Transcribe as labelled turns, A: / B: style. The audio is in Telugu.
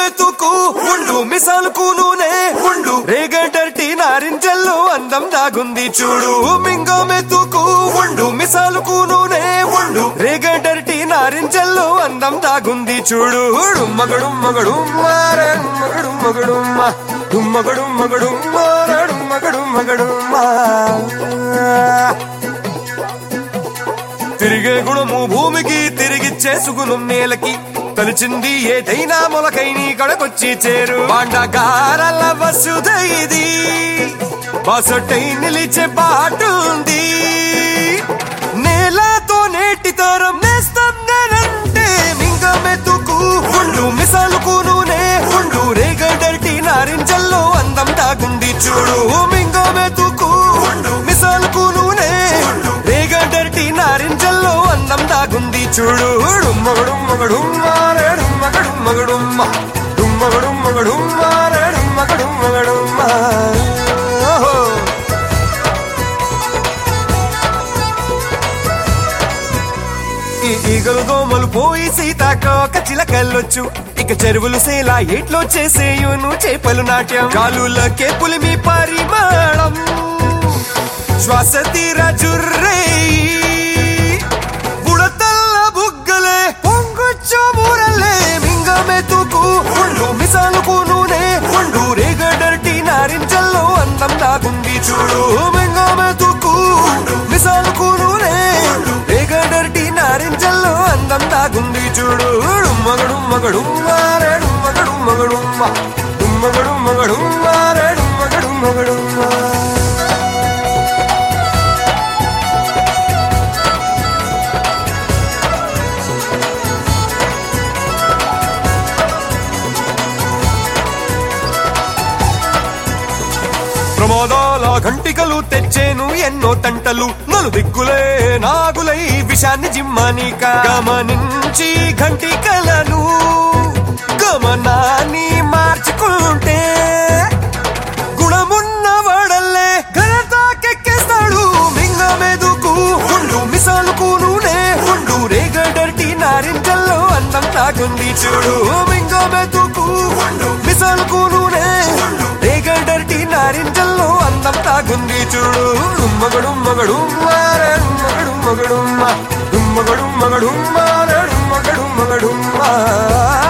A: మెతుకు ఉండు మిసాలుకు నూనె ఉండు రేగడర్టి నారింజల్లో అందం దాగుంది చూడు మింగో మెతుకు ఉండు మిసాలుకు నూనె ఉండు రేగడర్టి నారింజల్లో అందం దాగుంది చూడు మగడు మగడు మారే మగడు మగడు మగడు మగడు మారాడు మగడు మగడు తిరిగే గుణము భూమికి తిరిగి చేసుగుణం నేలకి తలిచింది ఏదైనా మొలకై నీ కడకొచ్చి చేరు బాండగారల వసుధ ఇది బాసొట్టై నిలిచే బాటుంది నేలతో నేటి తరం నేస్తం నేనంటే మింగ మెతుకు ఉండు మిసాలుకు నూనె ఉండు రేగడర్టి నారింజల్లో అందం దాగుంది చూడు మింగ మెతుకు ఉండు మిసాలుకు నూనె రేగడర్టి నారింజల్లో అందం దాగుంది చూడు మగడు మగడు మారేడు మగడు మగడు మగడు మగడు మారేడు మగడు మగడు ఓహో ఈ ఈగలు దోమలు పోయి సీతాకోక చిలకల్లొచ్చు ఇక చెరువులు సేలా ఏట్లో చేసేయును చేపలు నాట్యం కాలులకే పులిమి పరిమాణం శ్వాస తీర జుర్రే బుడతల్ల బుగ్గలే పొంగొచ్చు మూరల్లే మింగ మెతుకు ఉండు మిసాలుకు నూనె ఉండు రేగడర్టి నారింజల్లో అందం దాగుంది చూడు మింగ మెతుకు మిసాలుకు నూనె రేగడర్టి నారింజల్లో అందం దాగుంది చూడు మగడు మగడు మారేడు మగడు మగడు మగడు మగడు మారేడు మగడు మగడు ప్రమాదాల ఘంటికలు తెచ్చేను ఎన్నో తంటలు నలు దిక్కులే నాగులై విషాన్ని జిమ్మనిక గమనించి ఘంటికలను గమనాన్ని మార్చుకుంటే గుణమున్న వాడల్లే ఘనతాకెక్కేస్తాడు మింగ మెదుకు ఉండు మిసాలుకు నూనె ఉండు రేగడర్టి నారింజల్లో అందం తాగుంది చూడు మింగ మెదుకు ఉండు మిసాలుకు నూనె రేగడర్టి నారింజల్లో అందం తాగుంది చూడు మగడు మగడు మారాడు మగడు మగడు మగడు మగడు మారాడు మగడు మగడు